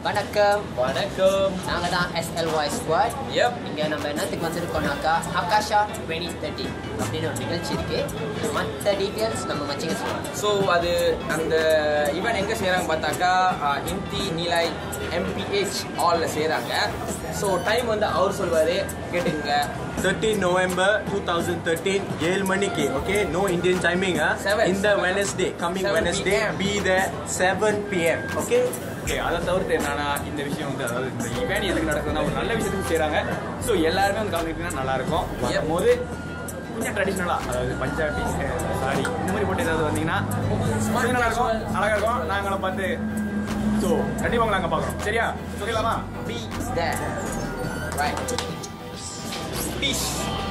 வணக்கம் வணக்கம் நாங்கள் தான் SLY Squad எப் இங்கே நம்ம என்னத்துக்கு வந்திருக்கோம்னாக்கா ஆகாஷா டுவெண்ட்டி தேர்ட்டி அப்படின்னு ஒரு நிகழ்ச்சி இருக்கு மற்ற டீட்டெயில்ஸ் நம்ம மச்சிங்க சொல்லுவாங்க ஸோ அது அந்த ஈவெண்ட் எங்கே செய்கிறாங்க பார்த்தாக்கா இன்டி நீலாய் எம்பிஹெச் ஹாலில் செய்கிறாங்க ஸோ டைம் வந்து அவர் சொல்வார் கேட்டுங்க 13 November 2013 ஏழு மணிக்கு okay no Indian timing Seven. இந்த Wednesday coming 7 Wednesday PM. Be the seven PM okay okay அதை தவிர்த்து என்னன்னா இந்த விஷயம் வந்து அதாவது இந்த ஈவெண்ட் எதுக்கு நடக்குதுன்னா ஒரு நல்ல விஷயத்துக்கு செய்கிறாங்க ஸோ எல்லாருமே வந்து கலந்துக்கிட்டீங்கன்னா நல்லா இருக்கும் வரும்போது கொஞ்சம் ட்ரெடிஷ்னலாக அதாவது பஞ்சாபி சாரி இந்த மாதிரி போட்டு ஏதாவது வந்தீங்கன்னா கொஞ்சம் நல்லா இருக்கும் அழகாக இருக்கும் நாங்களும் பார்த்து ஸோ கண்டிப்பாக உங்களை நாங்கள் பார்க்குறோம் சரியா சொல்லிடலாமா Be there. Right. பீஸ்